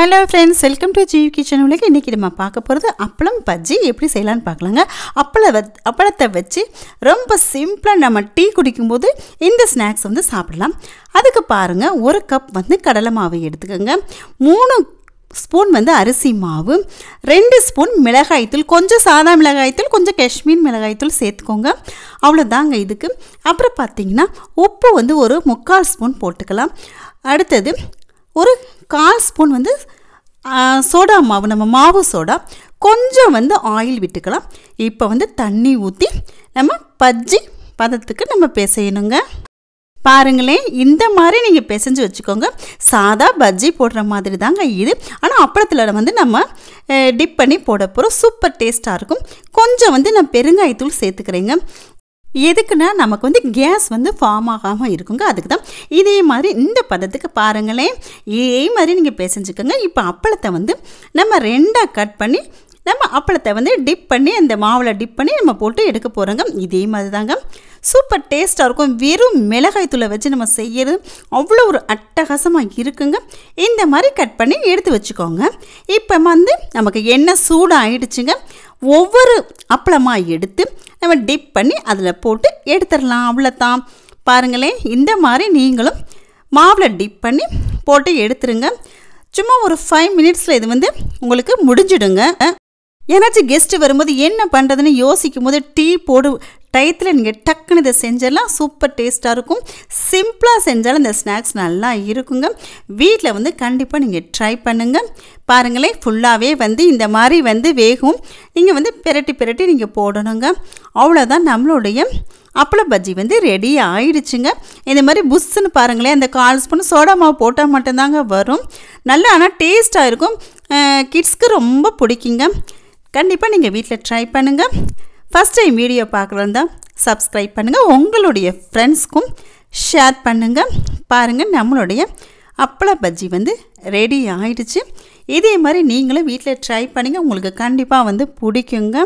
hello friends welcome to Jeev kitchen உலக இன்றைக்கி நம்ம பார்க்க போகிறது அப்பளம் பஜ்ஜி எப்படி செய்யலான்னு பார்க்கலாங்க அப்பள வ அப்பளத்தை வச்சு ரொம்ப சிம்பிளாக நம்ம டீ குடிக்கும்போது இந்த ஸ்நாக்ஸ் வந்து சாப்பிடலாம் அதுக்கு பாருங்கள் ஒரு கப் வந்து கடலை மாவு எடுத்துக்கோங்க மூணு ஸ்பூன் வந்து அரிசி மாவு ரெண்டு ஸ்பூன் மிளகாய்த்தூள் கொஞ்சம் சாதா மிளகாய்த்தூள் கொஞ்சம் காஷ்மீர் மிளகாய்த்தூள் சேர்த்துக்கோங்க அவ்வளோதாங்க இதுக்கு அப்புறம் பார்த்தீங்கன்னா உப்பு வந்து ஒரு முக்கால் ஸ்பூன் போட்டுக்கலாம் அடுத்தது ஒரு கால் ஸ்பூன் வந்து ஆ, சோடா மாவு நம்ம மாவு சோடா கொஞ்சம் வந்து ஆயில் விட்டுக்கலாம் இப்போ வந்து தண்ணி ஊற்றி நம்ம பஜ்ஜி பதத்துக்கு நம்ம பிசையணுங்க பாருங்களேன் இந்த மாதிரி நீங்கள் பிசைஞ்சு வச்சுக்கோங்க சாதா பஜ்ஜி போடுற மாதிரி தாங்க இது ஆனால் அப்பளத்தில் வந்து நம்ம டிப் பண்ணி போட போகிறோம் சூப்பர் டேஸ்ட்டாக இருக்கும் கொஞ்சம் வந்து நான் பெருங்காயத்தூள் சேர்த்துக்கிறேங்க எதுக்குன்னா நமக்கு வந்து கேஸ் வந்து ஃபார்ம் ஆகாமல் இருக்குங்க அதுக்கு தான் இதே மாதிரி இந்த பதத்துக்கு பாருங்களேன் இதே மாதிரி நீங்கள் பிசைஞ்சுக்கோங்க இப்போ அப்பளத்தை வந்து நம்ம ரெண்டாக கட் பண்ணி நம்ம அப்பளத்தை வந்து டிப் பண்ணி அந்த மாவில் டிப் பண்ணி நம்ம போட்டு எடுக்க போகிறோங்க இதே மாதிரி தாங்க சூப்பர் டேஸ்ட்டாக இருக்கும் வெறும் மிளகாய் தூளை வச்சு நம்ம செய்யறது அவ்வளோ ஒரு அட்டகாசமாக இருக்குங்க இந்த மாதிரி கட் பண்ணி எடுத்து வச்சுக்கோங்க இப்போ வந்து நமக்கு எண்ணெய் சூடாகிடுச்சுங்க ஒவ்வொரு அப்பளமாக எடுத்து நம்ம டிப் பண்ணி அதில் போட்டு எடுத்துடலாம் அவ்வளோதான் பாருங்களேன் இந்த மாதிரி நீங்களும் மாவில் டிப் பண்ணி போட்டு எடுத்துருங்க சும்மா ஒரு ஃபைவ் மினிட்ஸில் இது வந்து உங்களுக்கு முடிஞ்சிடுங்க ஏன்னாச்சும் கெஸ்ட்டு வரும்போது என்ன பண்ணுறதுன்னு யோசிக்கும் போது டீ போடு டயத்தில் நீங்கள் டக்குன்னு இதை செஞ்சிடலாம் சூப்பர் டேஸ்ட்டாக இருக்கும் சிம்பிளாக செஞ்சாலும் இந்த ஸ்நாக்ஸ் நல்லா இருக்குங்க வீட்டில் வந்து கண்டிப்பாக நீங்கள் ட்ரை பண்ணுங்கள் பாருங்களேன் ஃபுல்லாகவே வந்து இந்த மாதிரி வந்து வேகும் நீங்கள் வந்து பிரட்டி பிரட்டி நீங்கள் போடணுங்க அவ்வளோதான் நம்மளுடைய அப்பள பஜ்ஜி வந்து ரெடி ஆயிடுச்சுங்க இந்த மாதிரி புஷ்ஷுன்னு பாருங்களேன் அந்த கால் ஸ்பூன் சோடா மாவு போட்டால் மட்டும்தாங்க வரும் நல்லா ஆனால் டேஸ்ட்டாக இருக்கும் கிட்ஸ்க்கு ரொம்ப பிடிக்குங்க கண்டிப்பாக நீங்கள் வீட்டில் ட்ரை பண்ணுங்கள் ஃபஸ்ட் டைம் வீடியோ பார்க்குறதா சப்ஸ்கிரைப் பண்ணுங்கள் உங்களுடைய ஃப்ரெண்ட்ஸ்க்கும் ஷேர் பண்ணுங்கள் பாருங்கள் நம்மளுடைய அப்பள பஜ்ஜி வந்து ரெடி ஆயிடுச்சு இதே மாதிரி நீங்களும் வீட்டில் ட்ரை பண்ணுங்கள் உங்களுக்கு கண்டிப்பாக வந்து பிடிக்குங்க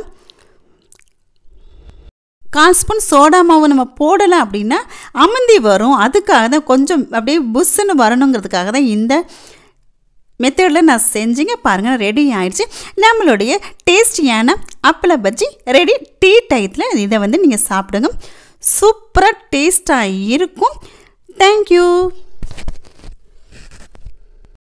கால் ஸ்பூன் சோடா மாவு நம்ம போடலை அப்படின்னா அமந்தி வரும் அதுக்காக தான் கொஞ்சம் அப்படியே புஷ்ஷுன்னு வரணுங்கிறதுக்காக தான் இந்த மெத்தடில் நான் செஞ்சுங்க பாருங்கள் ரெடி ஆயிடுச்சு நம்மளுடைய டேஸ்டியான அப்பள பஜ்ஜி ரெடி டீ டயத்தில் இதை வந்து நீங்கள் சாப்பிடுங்க சூப்பராக டேஸ்ட்டாக இருக்கும் தேங்க்யூ